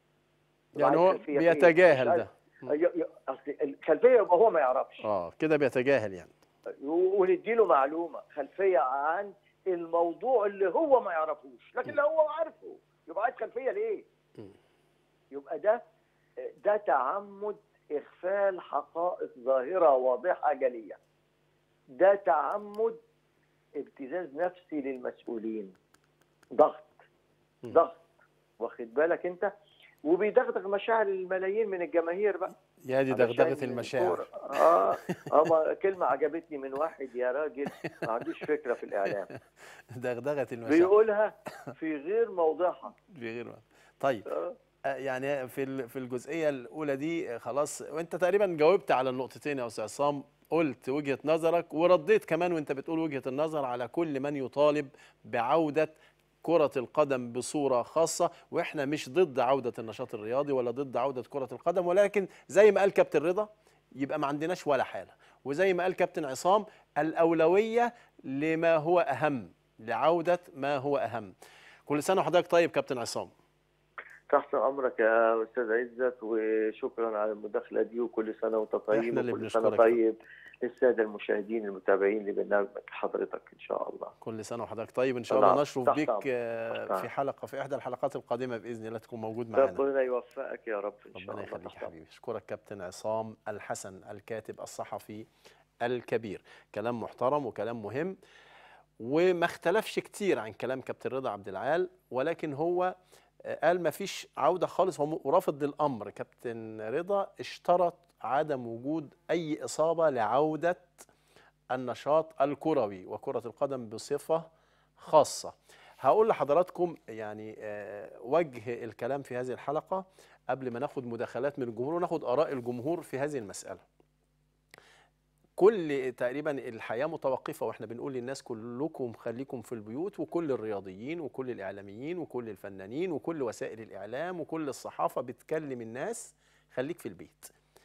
طب يعني عايز هو خلفية إيه؟ بيتجاهل مش ده عارف. ي- ي- اصل الخلفيه يبقى هو ما يعرفش اه كده بيتجاهل يعني و- ونديله معلومه خلفيه عن الموضوع اللي هو ما يعرفوش لكن لو هو عارفه يبقى عايز خلفيه ليه؟ مم. يبقى ده ده تعمد اغفال حقائق ظاهره واضحه جليه ده تعمد ابتزاز نفسي للمسؤولين ضغط مم. ضغط واخد بالك انت وبيدغدغ مشاعر الملايين من الجماهير بقى يا دي علشان دغدغه المشاعر الكورة. اه اه ما كلمه عجبتني من واحد يا راجل ما عندوش فكره في الاعلام دغدغه المشاعر بيقولها في غير موضعها بغير وقت. طيب آه. آه، يعني في ال- في الجزئيه الاولى دي آه، خلاص وانت تقريبا جاوبت على النقطتين يا استاذ عصام قلت وجهه نظرك ورديت كمان وانت بتقول وجهه النظر على كل من يطالب بعوده كرة القدم بصورة خاصة واحنا مش ضد عودة النشاط الرياضي ولا ضد عودة كرة القدم ولكن زي ما قال كابتن رضا يبقى ما عندناش ولا حالة وزي ما قال كابتن عصام الأولوية لما هو أهم لعودة ما هو أهم كل سنة وحضرتك طيب كابتن عصام تحت امرك يا استاذ عزت وشكرا على المداخله دي وكل سنه وانت طيب إحنا اللي وكل سنه بنشكرك. طيب للساده المشاهدين المتابعين لبرنامج حضرتك ان شاء الله كل سنه وحضرتك طيب ان شاء نعم، الله نشرف تحت بيك أمرك، آه، تحت في حلقه في احدى الحلقات القادمه باذن الله تكون موجود معانا ربنا يوفقك يا رب ان شاء ربنا الله يخليك تحت يا حبيبي اشكرك كابتن عصام الحسن الكاتب الصحفي الكبير كلام محترم وكلام مهم وما اختلفش كتير عن كلام كابتن رضا عبد العال ولكن هو آه، قال ما فيش عوده خالص هو رافض للامر كابتن رضا اشترط عدم وجود اي اصابه لعوده النشاط الكروي وكره القدم بصفه خاصه هقول لحضراتكم يعني آه، وجه الكلام في هذه الحلقه قبل ما ناخد مداخلات من الجمهور وناخد اراء الجمهور في هذه المساله كل تقريبا الحياه متوقفه واحنا بنقول للناس كلكم خليكم في البيوت وكل الرياضيين وكل الاعلاميين وكل الفنانين وكل وسائل الاعلام وكل الصحافه بتكلم الناس خليك في البيت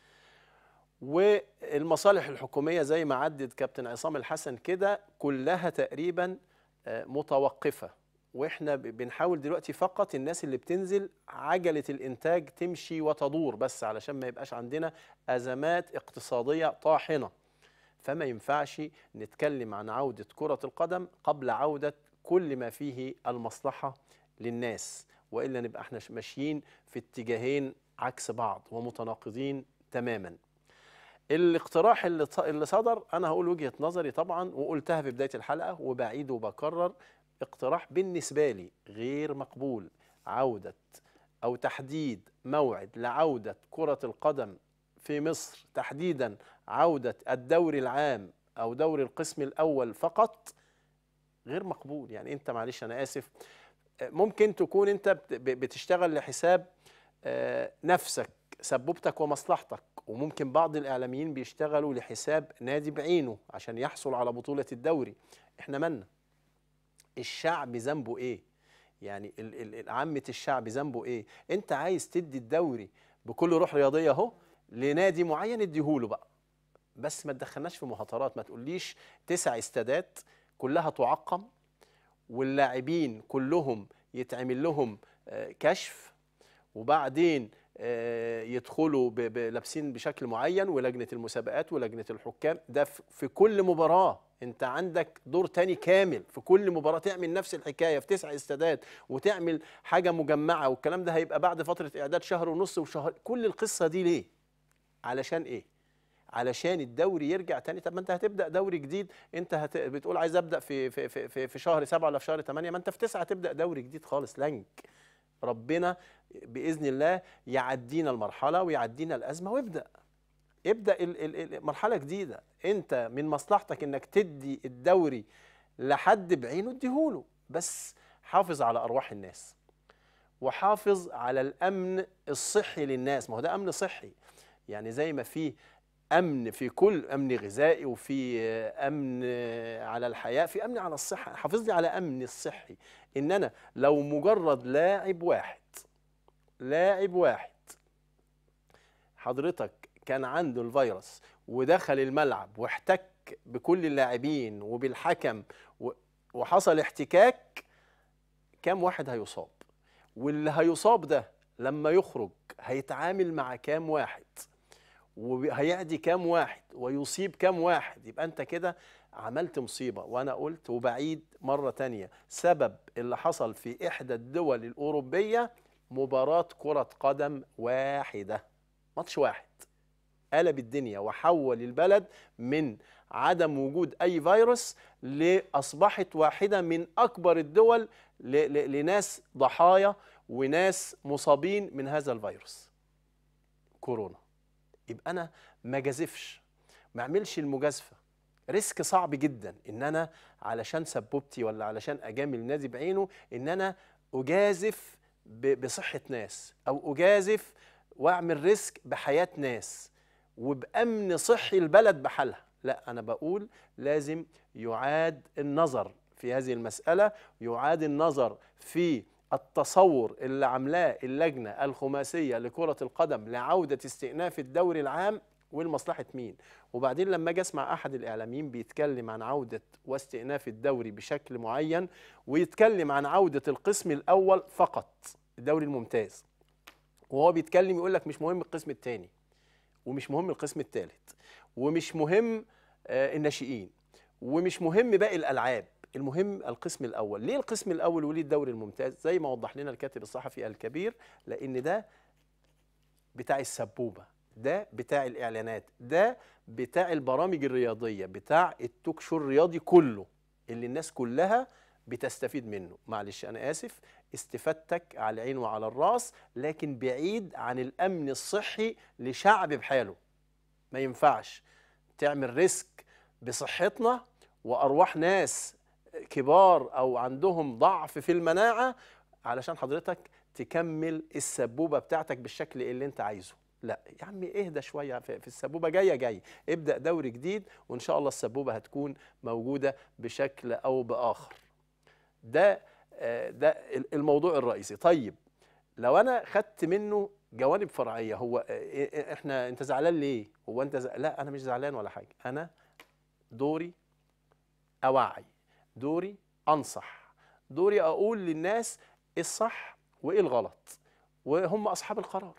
والمصالح الحكوميه زي ما عدد كابتن عصام الحسن كده كلها تقريبا آه، متوقفه واحنا ب- بنحاول دلوقتي فقط الناس اللي بتنزل عجله الانتاج تمشي وتدور بس علشان ما يبقاش عندنا ازمات اقتصاديه طاحنه فما ينفعش نتكلم عن عوده كره القدم قبل عوده كل ما فيه المصلحه للناس والا نبقى احنا ش- ماشيين في اتجاهين عكس بعض ومتناقضين تماما الاقتراح اللي ط- اللي صدر انا هقول وجهه نظري طبعا وقلتها في بدايه الحلقه وبعيد وبكرر اقتراح بالنسبه لي غير مقبول عوده او تحديد موعد لعوده كره القدم في مصر تحديدا عوده الدوري العام او دوري القسم الاول فقط غير مقبول يعني انت معلش انا اسف آه، ممكن تكون انت بت- ب- بتشتغل لحساب آه، نفسك سبوبتك ومصلحتك وممكن بعض الاعلاميين بيشتغلوا لحساب نادي بعينه عشان يحصل على بطوله الدوري احنا مالنا الشعب ذنبه ايه يعني ال- ال- ال- عامه الشعب ذنبه ايه انت عايز تدي الدوري بكل روح رياضيه اهو لنادي معين اديهوله بقى بس ما تدخلناش في مهاترات ما تقوليش تسع استادات كلها تعقم واللاعبين كلهم يتعمل لهم آه، كشف وبعدين آه، يدخلوا ب- ب- لابسين بشكل معين ولجنه المسابقات ولجنه الحكام ده في- في كل مباراه انت عندك دور تاني كامل في كل مباراه تعمل نفس الحكايه في تسع استادات وتعمل حاجه مجمعه والكلام ده هيبقى بعد فتره اعداد شهر ونص وشهر كل القصه دي ليه علشان ايه علشان الدوري يرجع تاني طب ما انت هتبدا دوري جديد انت هت... بتقول عايز ابدا في في في في, في شهر سبعة ولا في شهر ثمانية ما انت في تسعة تبدا دوري جديد خالص لنك ربنا باذن الله يعدينا المرحله ويعدينا الازمه وابدا ابدا ال- ال- ال- مرحله جديده انت من مصلحتك انك تدي الدوري لحد بعينه اديهوله بس حافظ على ارواح الناس وحافظ على الامن الصحي للناس ما هو ده امن صحي يعني زي ما في امن في كل امن غذائي وفي آه، امن آه، على الحياه في امن على الصحه حافظ لي على امن الصحي ان انا لو مجرد لاعب واحد لاعب واحد حضرتك كان عنده الفيروس ودخل الملعب واحتك بكل اللاعبين وبالحكم و- وحصل احتكاك كام واحد هيصاب واللي هيصاب ده لما يخرج هيتعامل مع كام واحد وهيعدي كام واحد ويصيب كام واحد يبقى انت كده عملت مصيبة وانا قلت وبعيد مرة تانية سبب اللي حصل في احدى الدول الاوروبية مباراة كرة قدم واحدة ماتش واحد قلب الدنيا وحول البلد من عدم وجود اي فيروس لاصبحت واحده من اكبر الدول ل- ل- لناس ضحايا وناس مصابين من هذا الفيروس كورونا يبقى انا ما جازفش ما اعملش المجازفه ريسك صعب جدا ان انا علشان سبوبتي ولا علشان اجامل نادي بعينه ان انا اجازف ب- بصحه ناس او اجازف واعمل ريسك بحياه ناس وبامن صحي البلد بحالها لا انا بقول لازم يعاد النظر في هذه المساله يعاد النظر في التصور اللي عاملاه اللجنه الخماسيه لكره القدم لعوده استئناف الدوري العام ولمصلحه مين وبعدين لما اجي اسمع احد الاعلاميين بيتكلم عن عوده واستئناف الدوري بشكل معين ويتكلم عن عوده القسم الاول فقط الدوري الممتاز وهو بيتكلم يقول لك مش مهم القسم الثاني ومش مهم القسم الثالث ومش مهم آه، الناشئين ومش مهم باقي الالعاب المهم القسم الاول ليه القسم الاول وليه الدوري الممتاز زي ما وضح لنا الكاتب الصحفي الكبير لان ده بتاع السبوبه ده بتاع الاعلانات ده بتاع البرامج الرياضيه بتاع التوك شو الرياضي كله اللي الناس كلها بتستفيد منه معلش انا اسف استفادتك على العين وعلى الراس لكن بعيد عن الامن الصحي لشعب بحاله ما ينفعش تعمل ريسك بصحتنا وارواح ناس كبار او عندهم ضعف في المناعه علشان حضرتك تكمل السبوبه بتاعتك بالشكل اللي انت عايزه لا يا عمي اهدى شويه في في السبوبه جايه جاي ابدا دوري جديد وان شاء الله السبوبه هتكون موجوده بشكل او باخر ده آه، ده الموضوع الرئيسي طيب لو انا خدت منه جوانب فرعيه هو آه، إيه- احنا انت زعلان ليه هو انت ز... لا انا مش زعلان ولا حاجه انا دوري اوعي دوري انصح دوري اقول للناس ايه الصح وايه الغلط وهم اصحاب القرار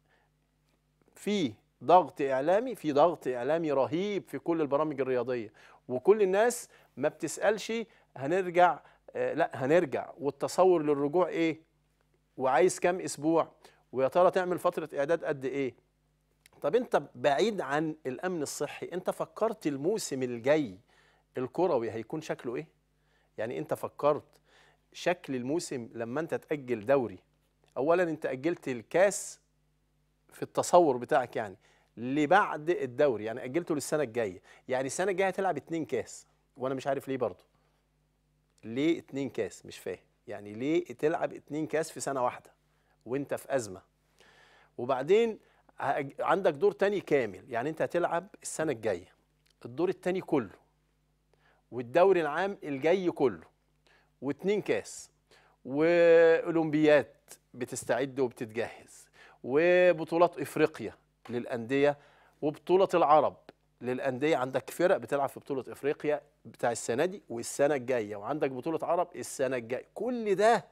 في ضغط اعلامي في ضغط اعلامي رهيب في كل البرامج الرياضيه وكل الناس ما بتسالش هنرجع آه لا هنرجع والتصور للرجوع ايه وعايز كام اسبوع ويا ترى تعمل فتره اعداد قد ايه طب انت بعيد عن الامن الصحي انت فكرت الموسم الجاي الكروي هيكون شكله ايه يعني انت فكرت شكل الموسم لما انت تاجل دوري اولا انت اجلت الكاس في التصور بتاعك يعني لبعد الدوري يعني اجلته للسنه الجايه يعني السنه الجايه هتلعب اتنين كاس وانا مش عارف ليه برضه ليه اتنين كاس مش فاهم يعني ليه تلعب اتنين كاس في سنه واحده وانت في ازمه وبعدين هأج- عندك دور تاني كامل يعني انت هتلعب السنه الجايه الدور التاني كله والدوري العام الجاي كله واتنين كاس واولمبيات بتستعد وبتتجهز وبطولات افريقيا للانديه وبطوله العرب للانديه عندك فرق بتلعب في بطوله افريقيا بتاع السنه دي والسنه الجايه وعندك بطوله عرب السنه الجايه كل ده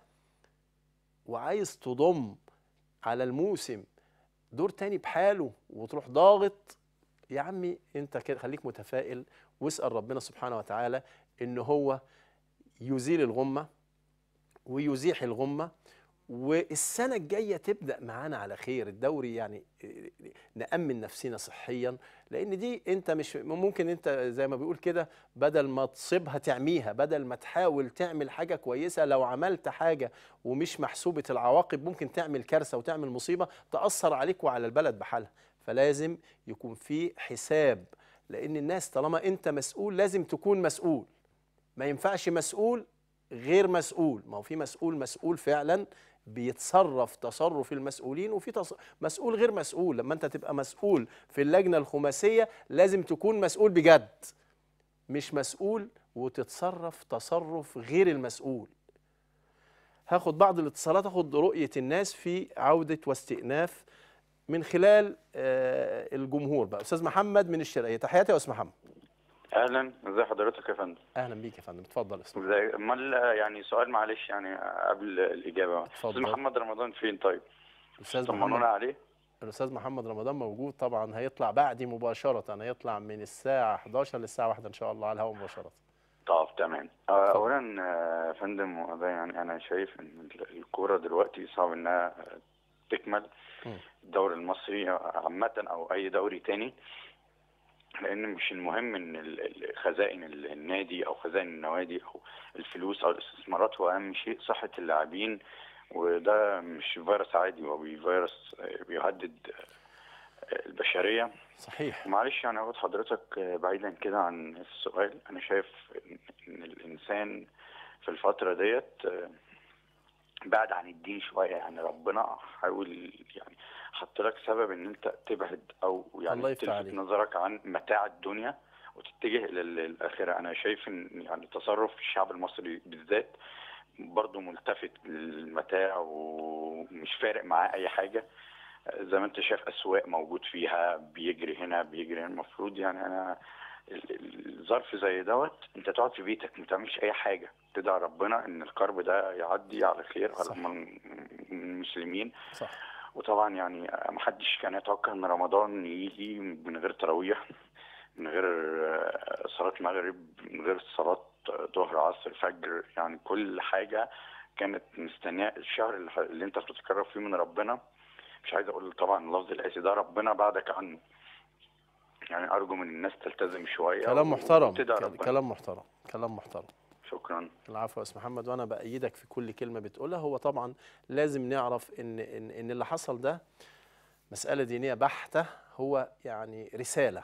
وعايز تضم على الموسم دور تاني بحاله وتروح ضاغط يا عمي انت كده خليك متفائل واسال ربنا سبحانه وتعالى ان هو يزيل الغمه ويزيح الغمه والسنه الجايه تبدا معانا على خير الدوري يعني نامن نفسنا صحيا لان دي انت مش ممكن انت زي ما بيقول كده بدل ما تصيبها تعميها بدل ما تحاول تعمل حاجه كويسه لو عملت حاجه ومش محسوبه العواقب ممكن تعمل كارثه وتعمل مصيبه تاثر عليك وعلى البلد بحالها فلازم يكون في حساب لان الناس طالما انت مسؤول لازم تكون مسؤول ما ينفعش مسؤول غير مسؤول ما هو في مسؤول مسؤول فعلا بيتصرف تصرف المسؤولين وفي تص... مسؤول غير مسؤول لما انت تبقى مسؤول في اللجنه الخماسيه لازم تكون مسؤول بجد مش مسؤول وتتصرف تصرف غير المسؤول هاخد بعض الاتصالات اخد رؤيه الناس في عوده واستئناف من خلال آه الجمهور بقى استاذ محمد من الشرقيه تحياتي يا استاذ محمد اهلا ازي حضرتك يا فندم اهلا بيك يا فندم اتفضل يا استاذ ازي امال يعني سؤال معلش يعني قبل الاجابه اتفضل. استاذ محمد رمضان فين طيب الاستاذ طمنونا محمد عليه الاستاذ محمد رمضان موجود طبعا هيطلع بعدي مباشره هيطلع من الساعه 11 للساعه 1 ان شاء الله على الهواء مباشره طب تمام آه، اولا آه، يا فندم ده يعني انا شايف ان ال- الكوره دلوقتي صعب انها تكمل مم. الدوري المصري عامه او اي دوري تاني لان مش المهم ان ال- ال- خزائن ال- النادي او خزائن النوادي او الفلوس او الاستثمارات هو اهم شيء صحه اللاعبين وده مش فيروس عادي هو بي- فيروس آه، بيهدد آه، البشريه صحيح معلش يعني اخد حضرتك بعيدا كده عن السؤال انا شايف ان إن الانسان في الفتره ديت آه، بعد عن الدين شويه يعني ربنا حاول يعني حط لك سبب ان انت تبعد او الله يعني يفتح تلفت عليك. نظرك عن متاع الدنيا وتتجه لل- للاخره انا شايف ان يعني تصرف الشعب المصري بالذات برضه ملتفت للمتاع ومش فارق معاه اي حاجه زي ما انت شايف اسواق موجود فيها بيجري هنا بيجري هنا المفروض يعني انا ال- ال- الظرف زي دوت انت تقعد في بيتك ما تعملش اي حاجه تدعي ربنا ان الكرب ده يعدي على خير صح. على من من المسلمين صح وطبعا يعني ما حدش كان يتوقع ان رمضان يجي من غير تراويح من غير آه، صلاة مغرب من غير صلاة ظهر عصر فجر يعني كل حاجة كانت مستنية الشهر اللي اللي انت بتتقرب فيه من ربنا مش عايز اقول طبعا اللفظ القاسي ده ربنا بعدك عنه يعني ارجو من الناس تلتزم شوية كلام محترم وتدعي ك- ربنا كلام محترم كلام محترم شكرا العفو يا استاذ محمد وانا بايدك في كل كلمه بتقولها هو طبعا لازم نعرف ان ان ان اللي حصل ده مساله دينيه بحته هو يعني رساله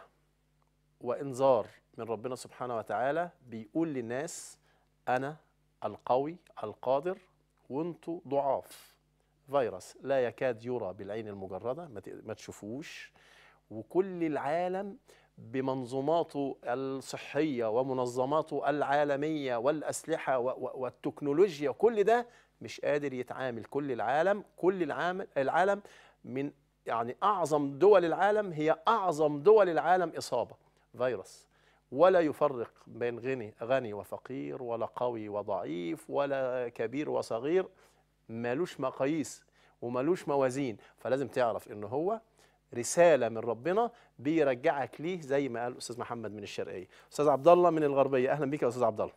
وانذار من ربنا سبحانه وتعالى بيقول للناس انا القوي القادر وانتوا ضعاف فيروس لا يكاد يرى بالعين المجرده ما ت- ما تشوفوش وكل العالم بمنظوماته الصحيه ومنظماته العالميه والاسلحه و- و- والتكنولوجيا كل ده مش قادر يتعامل كل العالم كل العالم العالم من يعني اعظم دول العالم هي اعظم دول العالم اصابه فيروس ولا يفرق بين غني غني وفقير ولا قوي وضعيف ولا كبير وصغير مالوش مقاييس ومالوش موازين فلازم تعرف ان هو رساله من ربنا بيرجعك ليه زي ما قال استاذ محمد من الشرقيه استاذ عبد الله من الغربيه اهلا بيك يا استاذ عبد الله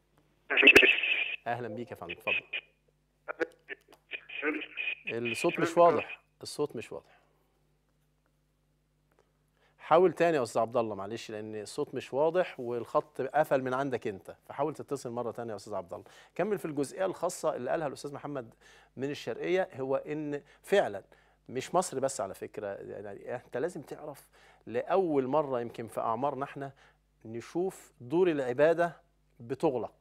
اهلا بيك يا فندم اتفضل الصوت مش واضح الصوت مش واضح حاول تاني يا استاذ عبد الله معلش لان الصوت مش واضح والخط قفل من عندك انت فحاول تتصل مره تانية يا استاذ عبد الله كمل في الجزئيه الخاصه اللي قالها الاستاذ محمد من الشرقيه هو ان فعلا مش مصر بس على فكره يعني انت لازم تعرف لاول مره يمكن في اعمارنا احنا نشوف دور العباده بتغلق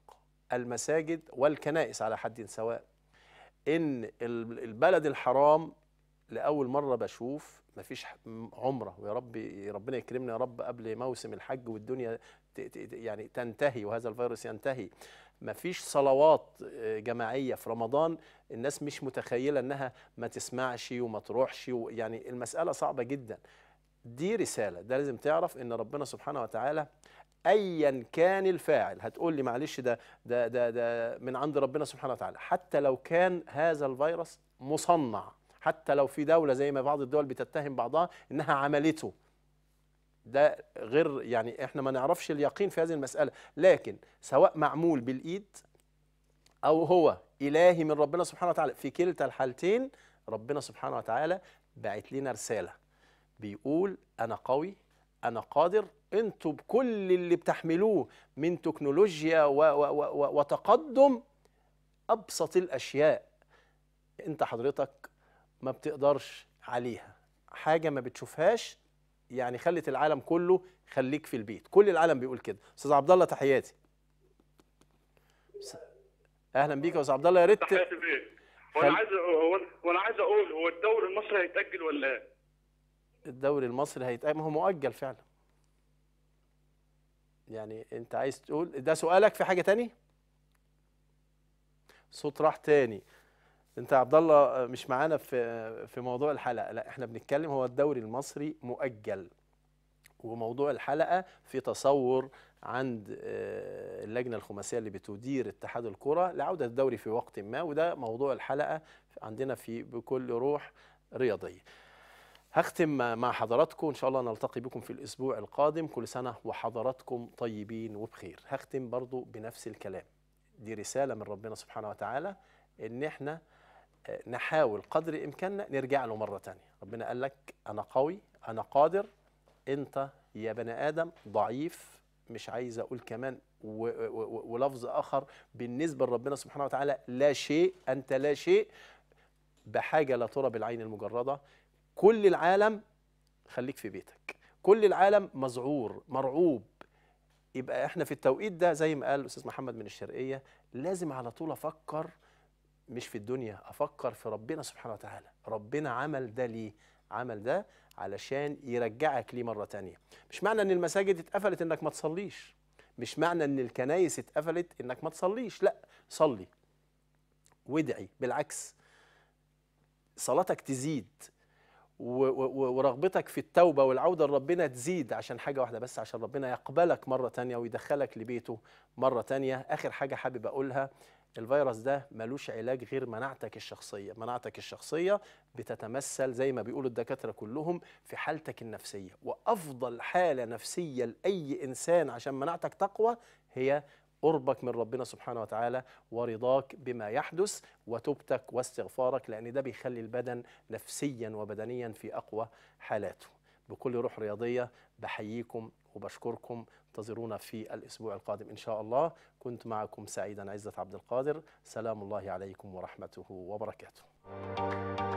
المساجد والكنائس على حد سواء ان ال- البلد الحرام لاول مره بشوف مفيش ح- م- عمره ويا رب ربنا يكرمنا يا رب قبل موسم الحج والدنيا ت- ت- يعني تنتهي وهذا الفيروس ينتهي مفيش صلوات آه، جماعيه في رمضان الناس مش متخيله انها ما تسمعش وما تروحش و- يعني المساله صعبه جدا دي رساله ده لازم تعرف ان ربنا سبحانه وتعالى ايا كان الفاعل هتقول لي معلش ده ده ده ده من عند ربنا سبحانه وتعالى حتى لو كان هذا الفيروس مصنع حتى لو في دوله زي ما بعض الدول بتتهم بعضها انها عملته ده غير يعني احنا ما نعرفش اليقين في هذه المساله لكن سواء معمول بالايد او هو الهي من ربنا سبحانه وتعالى في كلتا الحالتين ربنا سبحانه وتعالى باعت لنا رساله بيقول انا قوي انا قادر انتوا بكل اللي بتحملوه من تكنولوجيا و و و و وتقدم ابسط الاشياء انت حضرتك ما بتقدرش عليها حاجه ما بتشوفهاش يعني خلت العالم كله خليك في البيت كل العالم بيقول كده استاذ عبد الله تحياتي س- اهلا بيك يا استاذ عبد الله يا ريت تحياتي بيه خل- وانا عايز هو وانا عايز اقول هو الدوري المصري هيتاجل ولا ايه؟ الدوري المصري هيتقام ما هو مؤجل فعلا يعني انت عايز تقول ده سؤالك في حاجه تاني صوت راح تاني انت يا عبد الله مش معانا في في موضوع الحلقه لا احنا بنتكلم هو الدوري المصري مؤجل وموضوع الحلقه في تصور عند آه، اللجنه الخماسيه اللي بتدير اتحاد الكره لعوده الدوري في وقت ما وده موضوع الحلقه عندنا في بكل روح رياضيه هختم مع حضراتكم ان شاء الله نلتقي بكم في الاسبوع القادم كل سنه وحضراتكم طيبين وبخير هختم برضو بنفس الكلام دي رساله من ربنا سبحانه وتعالى ان احنا آه، نحاول قدر امكاننا نرجع له مره تانية ربنا قال لك انا قوي انا قادر انت يا بني ادم ضعيف مش عايز اقول كمان و- و- و- ولفظ اخر بالنسبه لربنا سبحانه وتعالى لا شيء انت لا شيء بحاجه لا ترى بالعين المجرده كل العالم خليك في بيتك كل العالم مذعور مرعوب يبقى احنا في التوقيت ده زي ما قال الاستاذ محمد من الشرقيه لازم على طول افكر مش في الدنيا افكر في ربنا سبحانه وتعالى ربنا عمل ده ليه عمل ده علشان يرجعك ليه مره تانية مش معنى ان المساجد اتقفلت انك ما تصليش مش معنى ان الكنايس اتقفلت انك ما تصليش لا صلي وادعي بالعكس صلاتك تزيد و- و- ورغبتك في التوبة والعودة لربنا تزيد عشان حاجة واحدة بس عشان ربنا يقبلك مرة تانية ويدخلك لبيته مرة تانية آخر حاجة حابب أقولها الفيروس ده ملوش علاج غير مناعتك الشخصية مناعتك الشخصية بتتمثل زي ما بيقولوا الدكاترة كلهم في حالتك النفسية وأفضل حالة نفسية لأي إنسان عشان مناعتك تقوى هي قربك من ربنا سبحانه وتعالى ورضاك بما يحدث وتوبتك واستغفارك لأن ده بيخلي البدن نفسيا وبدنيا في أقوى حالاته بكل روح رياضية بحييكم وبشكركم انتظرونا في الأسبوع القادم إن شاء الله كنت معكم سعيدا عزت عبد القادر سلام الله عليكم ورحمته وبركاته